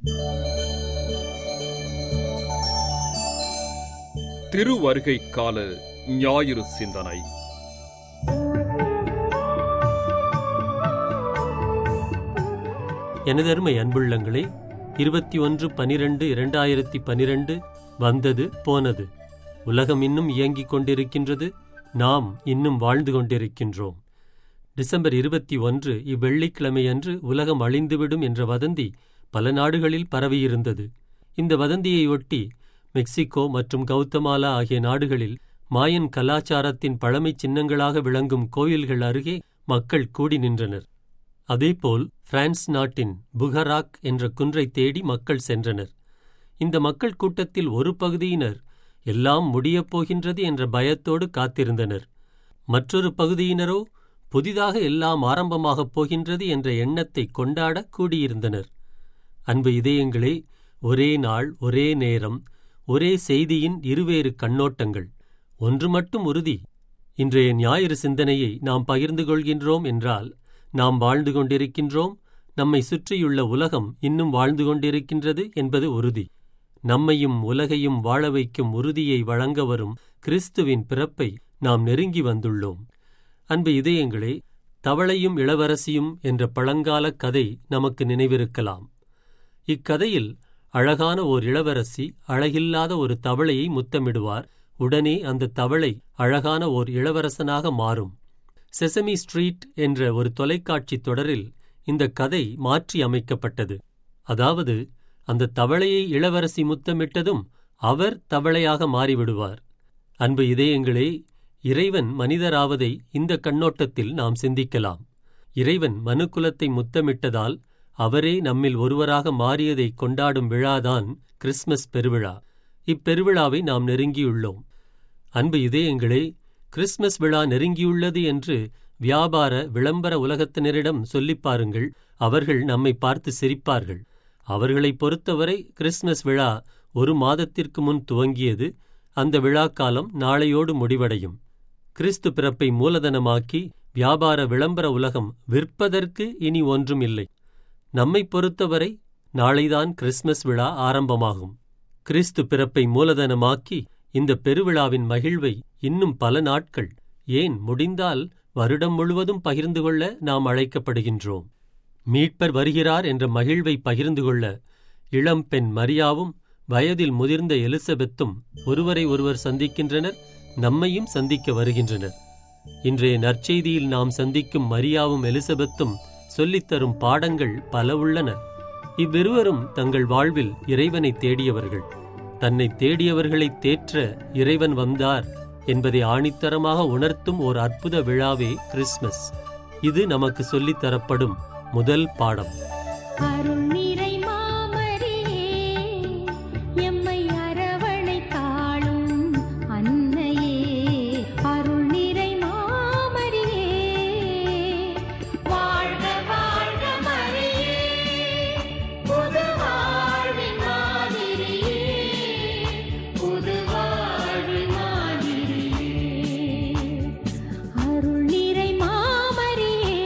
திருவருகை கால ஞாயிறு சிந்தனை எனதருமை அன்புள்ளங்களே இருபத்தி ஒன்று பனிரெண்டு இரண்டாயிரத்தி பனிரெண்டு வந்தது போனது உலகம் இன்னும் இயங்கிக் கொண்டிருக்கின்றது நாம் இன்னும் வாழ்ந்து கொண்டிருக்கின்றோம் டிசம்பர் இருபத்தி ஒன்று இவ்வெள்ளிக்கிழமையன்று உலகம் அழிந்துவிடும் என்ற வதந்தி பல நாடுகளில் பரவியிருந்தது இந்த வதந்தியை ஒட்டி மெக்சிகோ மற்றும் கௌதமாலா ஆகிய நாடுகளில் மாயன் கலாச்சாரத்தின் பழமைச் சின்னங்களாக விளங்கும் கோயில்கள் அருகே மக்கள் கூடி நின்றனர் அதேபோல் பிரான்ஸ் நாட்டின் புகராக் என்ற குன்றை தேடி மக்கள் சென்றனர் இந்த மக்கள் கூட்டத்தில் ஒரு பகுதியினர் எல்லாம் முடியப் போகின்றது என்ற பயத்தோடு காத்திருந்தனர் மற்றொரு பகுதியினரோ புதிதாக எல்லாம் ஆரம்பமாகப் போகின்றது என்ற எண்ணத்தை கொண்டாட கூடியிருந்தனர் அன்பு இதயங்களே ஒரே நாள் ஒரே நேரம் ஒரே செய்தியின் இருவேறு கண்ணோட்டங்கள் ஒன்று மட்டும் உறுதி இன்றைய ஞாயிறு சிந்தனையை நாம் பகிர்ந்து கொள்கின்றோம் என்றால் நாம் வாழ்ந்து கொண்டிருக்கின்றோம் நம்மை சுற்றியுள்ள உலகம் இன்னும் வாழ்ந்து கொண்டிருக்கின்றது என்பது உறுதி நம்மையும் உலகையும் வாழ வைக்கும் உறுதியை வழங்க வரும் கிறிஸ்துவின் பிறப்பை நாம் நெருங்கி வந்துள்ளோம் அன்பு இதயங்களே தவளையும் இளவரசியும் என்ற பழங்கால கதை நமக்கு நினைவிருக்கலாம் இக்கதையில் அழகான ஓர் இளவரசி அழகில்லாத ஒரு தவளையை முத்தமிடுவார் உடனே அந்த தவளை அழகான ஓர் இளவரசனாக மாறும் செசமி ஸ்ட்ரீட் என்ற ஒரு தொலைக்காட்சி தொடரில் இந்த கதை மாற்றி அமைக்கப்பட்டது அதாவது அந்த தவளையை இளவரசி முத்தமிட்டதும் அவர் தவளையாக மாறிவிடுவார் அன்பு இதயங்களே இறைவன் மனிதராவதை இந்த கண்ணோட்டத்தில் நாம் சிந்திக்கலாம் இறைவன் மனுக்குலத்தை முத்தமிட்டதால் அவரே நம்மில் ஒருவராக மாறியதை கொண்டாடும் விழாதான் கிறிஸ்மஸ் பெருவிழா இப்பெருவிழாவை நாம் நெருங்கியுள்ளோம் அன்பு இதயங்களே கிறிஸ்மஸ் விழா நெருங்கியுள்ளது என்று வியாபார விளம்பர உலகத்தினரிடம் சொல்லிப் பாருங்கள் அவர்கள் நம்மை பார்த்து சிரிப்பார்கள் அவர்களை பொறுத்தவரை கிறிஸ்மஸ் விழா ஒரு மாதத்திற்கு முன் துவங்கியது அந்த விழாக்காலம் நாளையோடு முடிவடையும் கிறிஸ்து பிறப்பை மூலதனமாக்கி வியாபார விளம்பர உலகம் விற்பதற்கு இனி ஒன்றும் இல்லை நம்மை பொறுத்தவரை நாளைதான் கிறிஸ்மஸ் விழா ஆரம்பமாகும் கிறிஸ்து பிறப்பை மூலதனமாக்கி இந்த பெருவிழாவின் மகிழ்வை இன்னும் பல நாட்கள் ஏன் முடிந்தால் வருடம் முழுவதும் பகிர்ந்து கொள்ள நாம் அழைக்கப்படுகின்றோம் மீட்பர் வருகிறார் என்ற மகிழ்வை பகிர்ந்து கொள்ள இளம் பெண் மரியாவும் வயதில் முதிர்ந்த எலிசபெத்தும் ஒருவரை ஒருவர் சந்திக்கின்றனர் நம்மையும் சந்திக்க வருகின்றனர் இன்றைய நற்செய்தியில் நாம் சந்திக்கும் மரியாவும் எலிசபெத்தும் சொல்லித்தரும் பாடங்கள் பல உள்ளன இவ்விருவரும் தங்கள் வாழ்வில் இறைவனை தேடியவர்கள் தன்னை தேடியவர்களை தேற்ற இறைவன் வந்தார் என்பதை ஆணித்தரமாக உணர்த்தும் ஓர் அற்புத விழாவே கிறிஸ்மஸ் இது நமக்கு சொல்லித் தரப்படும் முதல் பாடம் அருள் நிறை மாமரியே எம்மை அரவணைத்தாளும் அன்னையே அருள் நிறை மாமரியே வாழ்க வாழ்க மரியே புது வாழ்வின் மாதிரியே புது வாழ்வின் மாதிரியே அருள் நிறை மாமரியே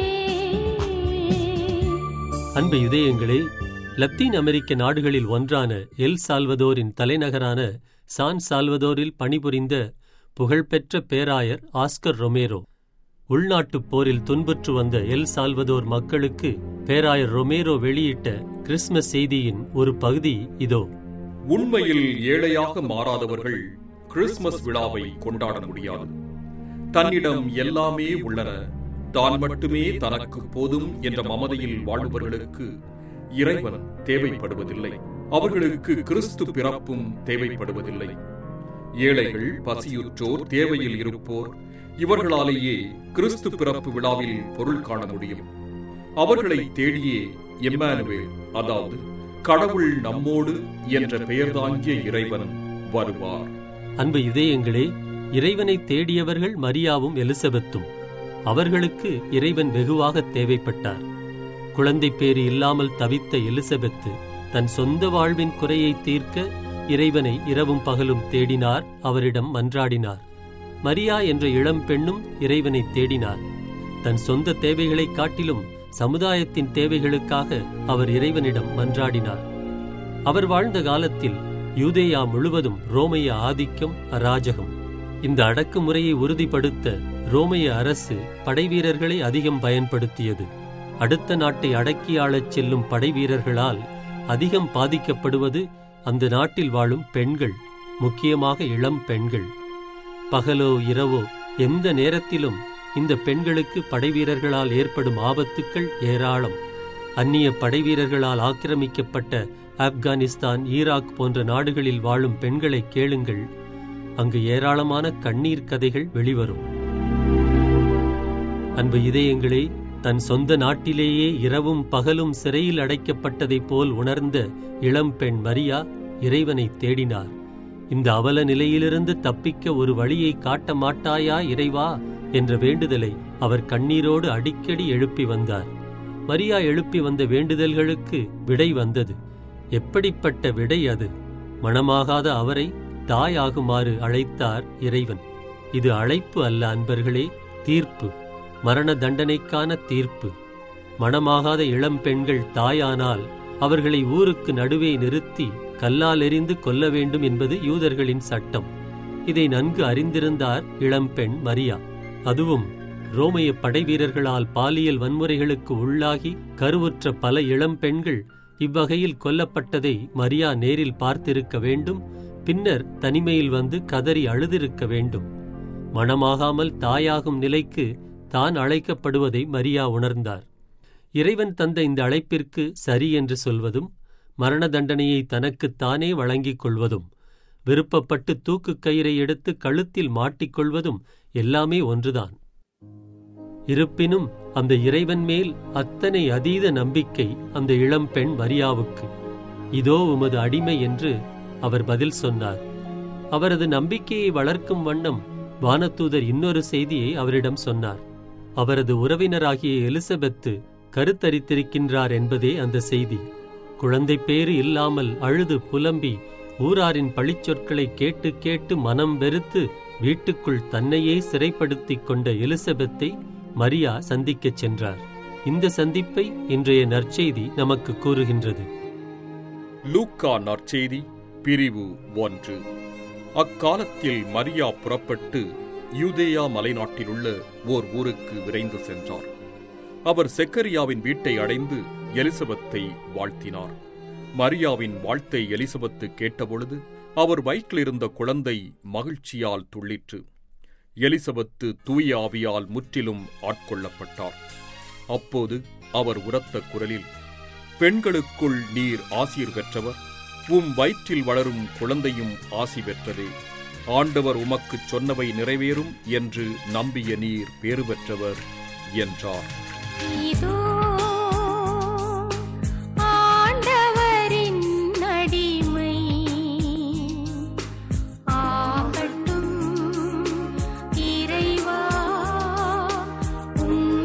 அன்பு இதயங்களே லத்தீன் அமெரிக்க நாடுகளில் ஒன்றான எல் சால்வதோரின் தலைநகரான சான் சால்வதோரில் பணிபுரிந்த புகழ்பெற்ற பேராயர் ஆஸ்கர் ரொமேரோ உள்நாட்டுப் போரில் துன்புற்று வந்த எல் சால்வதோர் மக்களுக்கு பேராயர் ரொமேரோ வெளியிட்ட கிறிஸ்மஸ் செய்தியின் ஒரு பகுதி இதோ உண்மையில் ஏழையாக மாறாதவர்கள் கிறிஸ்மஸ் விழாவை கொண்டாட முடியாது தன்னிடம் எல்லாமே உள்ளன தான் மட்டுமே தனக்கு போதும் என்ற மமதையில் வாழ்பவர்களுக்கு இறைவன் தேவைப்படுவதில்லை அவர்களுக்கு கிறிஸ்து பிறப்பும் தேவைப்படுவதில்லை ஏழைகள் பசியுற்றோர் தேவையில் இருப்போர் இவர்களாலேயே கிறிஸ்து பிறப்பு விழாவில் பொருள் காண முடியும் அவர்களை தேடியே எம்மானுவேல் அதாவது கடவுள் நம்மோடு என்ற பெயர்தாங்கிய இறைவன் வருவார் அன்பு இதயங்களே இறைவனை தேடியவர்கள் மரியாவும் எலிசபெத்தும் அவர்களுக்கு இறைவன் வெகுவாக தேவைப்பட்டார் குழந்தை பேறு இல்லாமல் தவித்த எலிசபெத்து தன் சொந்த வாழ்வின் குறையை தீர்க்க இறைவனை இரவும் பகலும் தேடினார் அவரிடம் மன்றாடினார் மரியா என்ற இளம் பெண்ணும் இறைவனை தேடினார் தன் சொந்த தேவைகளைக் காட்டிலும் சமுதாயத்தின் தேவைகளுக்காக அவர் இறைவனிடம் மன்றாடினார் அவர் வாழ்ந்த காலத்தில் யூதேயா முழுவதும் ரோமைய ஆதிக்கம் அராஜகம் இந்த அடக்குமுறையை உறுதிப்படுத்த ரோமைய அரசு படைவீரர்களை அதிகம் பயன்படுத்தியது அடுத்த நாட்டை அடக்கி ஆளச் செல்லும் படைவீரர்களால் அதிகம் பாதிக்கப்படுவது அந்த நாட்டில் வாழும் பெண்கள் முக்கியமாக இளம் பெண்கள் பகலோ இரவோ எந்த நேரத்திலும் இந்த பெண்களுக்கு படைவீரர்களால் ஏற்படும் ஆபத்துக்கள் ஏராளம் அந்நிய படைவீரர்களால் ஆக்கிரமிக்கப்பட்ட ஆப்கானிஸ்தான் ஈராக் போன்ற நாடுகளில் வாழும் பெண்களை கேளுங்கள் அங்கு ஏராளமான கண்ணீர் கதைகள் வெளிவரும் அன்பு இதயங்களே தன் சொந்த நாட்டிலேயே இரவும் பகலும் சிறையில் அடைக்கப்பட்டதைப் போல் உணர்ந்த இளம்பெண் மரியா இறைவனை தேடினார் இந்த அவல நிலையிலிருந்து தப்பிக்க ஒரு வழியை காட்ட மாட்டாயா இறைவா என்ற வேண்டுதலை அவர் கண்ணீரோடு அடிக்கடி எழுப்பி வந்தார் மரியா எழுப்பி வந்த வேண்டுதல்களுக்கு விடை வந்தது எப்படிப்பட்ட விடை அது மணமாகாத அவரை தாயாகுமாறு அழைத்தார் இறைவன் இது அழைப்பு அல்ல அன்பர்களே தீர்ப்பு மரண தண்டனைக்கான தீர்ப்பு மணமாகாத இளம் பெண்கள் தாயானால் அவர்களை ஊருக்கு நடுவே நிறுத்தி கல்லால் எறிந்து கொல்ல வேண்டும் என்பது யூதர்களின் சட்டம் இதை நன்கு அறிந்திருந்தார் இளம்பெண் மரியா அதுவும் ரோமைய படைவீரர்களால் பாலியல் வன்முறைகளுக்கு உள்ளாகி கருவுற்ற பல இளம் பெண்கள் இவ்வகையில் கொல்லப்பட்டதை மரியா நேரில் பார்த்திருக்க வேண்டும் பின்னர் தனிமையில் வந்து கதறி அழுதிருக்க வேண்டும் மணமாகாமல் தாயாகும் நிலைக்கு தான் அழைக்கப்படுவதை மரியா உணர்ந்தார் இறைவன் தந்த இந்த அழைப்பிற்கு சரி என்று சொல்வதும் மரண தண்டனையை தனக்குத்தானே வழங்கிக் கொள்வதும் விருப்பப்பட்டு தூக்குக் கயிறை எடுத்து கழுத்தில் மாட்டிக்கொள்வதும் எல்லாமே ஒன்றுதான் இருப்பினும் அந்த இறைவன் மேல் அத்தனை அதீத நம்பிக்கை அந்த இளம்பெண் மரியாவுக்கு இதோ உமது அடிமை என்று அவர் பதில் சொன்னார் அவரது நம்பிக்கையை வளர்க்கும் வண்ணம் வானதூதர் இன்னொரு செய்தியை அவரிடம் சொன்னார் அவரது உறவினராகிய எலிசபெத்து கருத்தரித்திருக்கின்றார் என்பதே அந்த செய்தி குழந்தை பேறு இல்லாமல் அழுது புலம்பி ஊராரின் பழிச்சொற்களை கேட்டு கேட்டு மனம் வெறுத்து வீட்டுக்குள் தன்னையே சிறைப்படுத்திக் கொண்ட எலிசபெத்தை மரியா சந்திக்கச் சென்றார் இந்த சந்திப்பை இன்றைய நற்செய்தி நமக்கு கூறுகின்றது லூக்கா நற்செய்தி பிரிவு ஒன்று அக்காலத்தில் மரியா புறப்பட்டு யூதேயா மலைநாட்டிலுள்ள ஓர் ஊருக்கு விரைந்து சென்றார் அவர் செக்கரியாவின் வீட்டை அடைந்து எலிசபெத்தை வாழ்த்தினார் மரியாவின் வாழ்த்தை எலிசபெத்து கேட்டபொழுது அவர் வயிற்றிலிருந்த குழந்தை மகிழ்ச்சியால் துள்ளிற்று எலிசபெத்து தூய ஆவியால் முற்றிலும் ஆட்கொள்ளப்பட்டார் அப்போது அவர் உரத்த குரலில் பெண்களுக்குள் நீர் ஆசீர் பெற்றவர் உம் வயிற்றில் வளரும் குழந்தையும் ஆசி பெற்றதே ஆண்டவர் உமக்குச் சொன்னவை நிறைவேறும் என்று நம்பிய நீர் பேறு பெற்றவர் என்றார் இதோ ஆண்டவரின் அடிமை ஆகட்டும் இறைவா உம்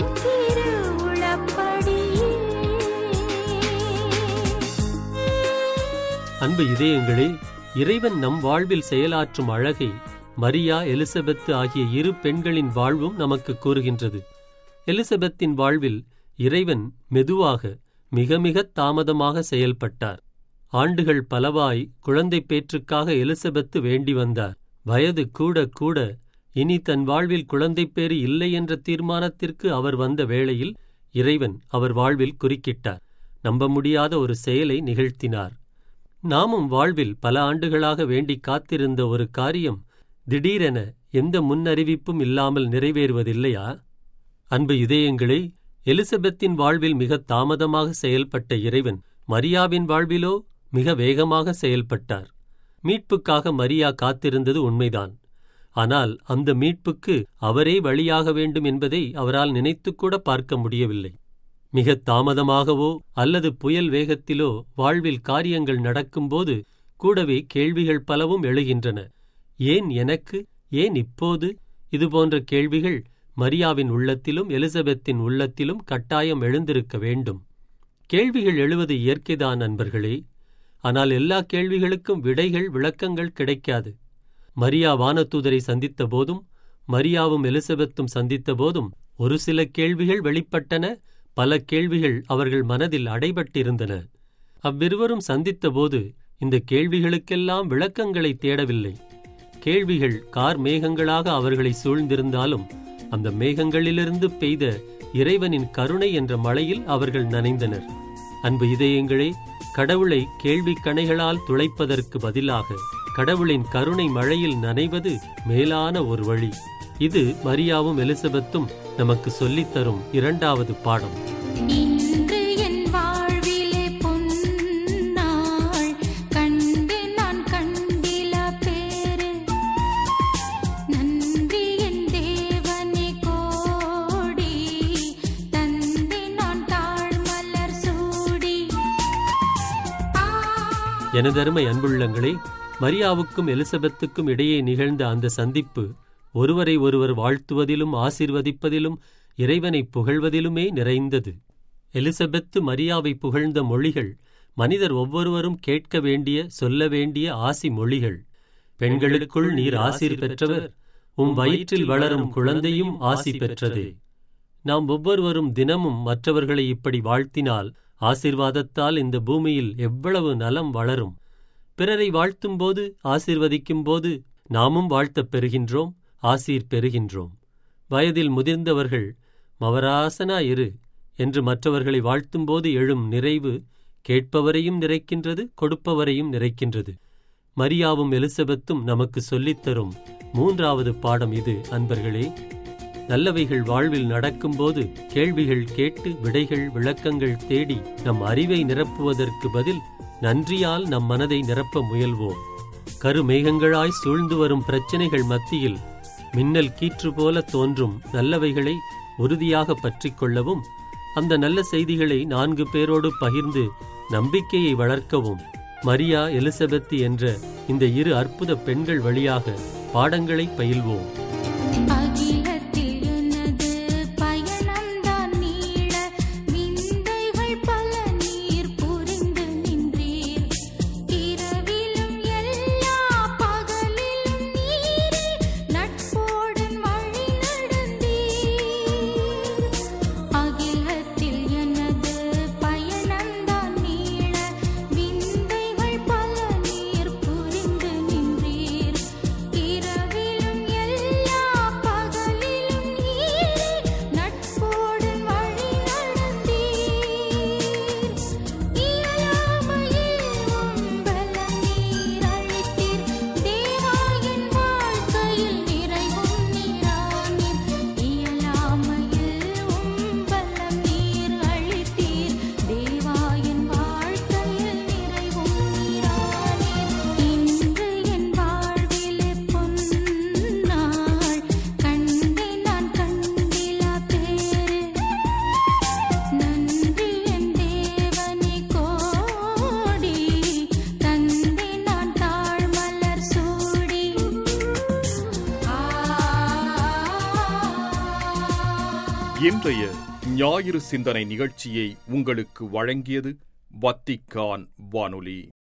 திருவுளப்படியே அன்பு இதயங்களே இறைவன் நம் வாழ்வில் செயலாற்றும் அழகை மரியா எலிசபெத்து ஆகிய இரு பெண்களின் வாழ்வும் நமக்கு கூறுகின்றது எலிசபெத்தின் வாழ்வில் இறைவன் மெதுவாக மிக மிக தாமதமாக செயல்பட்டார் ஆண்டுகள் பலவாய் குழந்தை பேற்றுக்காக எலிசபெத்து வேண்டி வந்தார் வயது கூட கூட இனி தன் வாழ்வில் குழந்தைப்பேறு இல்லை என்ற தீர்மானத்திற்கு அவர் வந்த வேளையில் இறைவன் அவர் வாழ்வில் குறுக்கிட்டார் நம்ப முடியாத ஒரு செயலை நிகழ்த்தினார் நாமும் வாழ்வில் பல ஆண்டுகளாக வேண்டி காத்திருந்த ஒரு காரியம் திடீரென எந்த முன்னறிவிப்பும் இல்லாமல் நிறைவேறுவதில்லையா அன்பு இதயங்களே எலிசபெத்தின் வாழ்வில் மிக தாமதமாக செயல்பட்ட இறைவன் மரியாவின் வாழ்விலோ மிக வேகமாக செயல்பட்டார் மீட்புக்காக மரியா காத்திருந்தது உண்மைதான் ஆனால் அந்த மீட்புக்கு அவரே வழியாக வேண்டும் என்பதை அவரால் நினைத்துக்கூட பார்க்க முடியவில்லை மிக தாமதமாகவோ அல்லது புயல் வேகத்திலோ வாழ்வில் காரியங்கள் நடக்கும்போது கூடவே கேள்விகள் பலவும் எழுகின்றன ஏன் எனக்கு ஏன் இப்போது இதுபோன்ற கேள்விகள் மரியாவின் உள்ளத்திலும் எலிசபெத்தின் உள்ளத்திலும் கட்டாயம் எழுந்திருக்க வேண்டும் கேள்விகள் எழுவது இயற்கைதான் நண்பர்களே ஆனால் எல்லா கேள்விகளுக்கும் விடைகள் விளக்கங்கள் கிடைக்காது மரியா வானதூதரை சந்தித்த போதும் மரியாவும் எலிசபெத்தும் சந்தித்த போதும் ஒரு சில கேள்விகள் வெளிப்பட்டன பல கேள்விகள் அவர்கள் மனதில் அடைபட்டிருந்தன அவ்விருவரும் சந்தித்தபோது இந்த கேள்விகளுக்கெல்லாம் விளக்கங்களை தேடவில்லை கேள்விகள் கார் மேகங்களாக அவர்களை சூழ்ந்திருந்தாலும் அந்த மேகங்களிலிருந்து பெய்த இறைவனின் கருணை என்ற மழையில் அவர்கள் நனைந்தனர் அன்பு இதயங்களே கடவுளை கேள்வி கணைகளால் துளைப்பதற்கு பதிலாக கடவுளின் கருணை மழையில் நனைவது மேலான ஒரு வழி இது மரியாவும் எலிசபெத்தும் நமக்கு சொல்லித்தரும் இரண்டாவது பாடம் இன்று என் வாழ்விலே பொன்னாள் கண்டு நான் கண்டில பேரு நன்றி என் தேவனே கோடி தந்தை நான் தாழ்மலர் சூடி ஆ எனதருமை அன்புள்ளங்களே மரியாவுக்கும் எலிசபெத்துக்கும் இடையே நிகழ்ந்த அந்த சந்திப்பு ஒருவரை ஒருவர் வாழ்த்துவதிலும் ஆசீர்வதிப்பதிலும் இறைவனை புகழ்வதிலுமே நிறைந்தது எலிசபெத்து மரியாவை புகழ்ந்த மொழிகள் மனிதர் ஒவ்வொருவரும் கேட்க வேண்டிய சொல்ல வேண்டிய ஆசி மொழிகள் பெண்களுக்குள் நீர் ஆசீர் பெற்றவர் உம் வயிற்றில் வளரும் குழந்தையும் ஆசி பெற்றதே நாம் ஒவ்வொருவரும் தினமும் மற்றவர்களை இப்படி வாழ்த்தினால் ஆசீர்வாதத்தால் இந்த பூமியில் எவ்வளவு நலம் வளரும் பிறரை வாழ்த்தும்போது ஆசீர்வதிக்கும்போது நாமும் வாழ்த்தப் பெறுகின்றோம் ஆசீர் பெறுகின்றோம் வயதில் முதிர்ந்தவர்கள் மவராசனா இரு என்று மற்றவர்களை வாழ்த்தும்போது எழும் நிறைவு கேட்பவரையும் நிறைக்கின்றது கொடுப்பவரையும் நிறைக்கின்றது மரியாவும் எலிசபெத்தும் நமக்கு சொல்லித்தரும் மூன்றாவது பாடம் இது அன்பர்களே நல்லவைகள் வாழ்வில் நடக்கும்போது கேள்விகள் கேட்டு விடைகள் விளக்கங்கள் தேடி நம் அறிவை நிரப்புவதற்கு பதில் நன்றியால் நம் மனதை நிரப்ப முயல்வோம் கருமேகங்களாய் சூழ்ந்து வரும் பிரச்சனைகள் மத்தியில் மின்னல் கீற்று போல தோன்றும் நல்லவைகளை உறுதியாக பற்றிக் கொள்ளவும் அந்த நல்ல செய்திகளை நான்கு பேரோடு பகிர்ந்து நம்பிக்கையை வளர்க்கவும் மரியா எலிசபெத் என்ற இந்த இரு அற்புத பெண்கள் வழியாக பாடங்களை பயில்வோம் அகிலத்தில் எனது பயணம்தான் நீள விந்தைகள் பல நீர் புரிந்து நின்றீர் இரவிலும் எல்லா பகலிலும் நீரே நட்போடன் வழி நடந்தீர் அகிலத்தில் எனது பயணம்தான் நீள விந்தைகள் பல நீர் புரிந்து நின்றீர் இரவிலும் எல்லா பகலிலும் நீரே நட்போடன் வழி நடந்தீர் இயலாமையில் உம்பலம் நீர் அளித்தீர் தேவா என் வாழ்க்கையில் நிறைவும் நீரானீர் இயலாமையில் உம்பலம் நீர் அளித்தீர் தேவா என் வாழ்க்கையில் நிறைவும் நீரானீர் இன்று என் வாழ்விலே பொன்னாள் கண்டே நான் கண்டிலா பேரு நன்றி என் தேவனே கோடி தந்தை நான் தாழ்மலர் சூடி இன்றைய ஞாயிறு சிந்தனை நிகழ்ச்சியை உங்களுக்கு வழங்கியது வத்திக்கான் வானொலி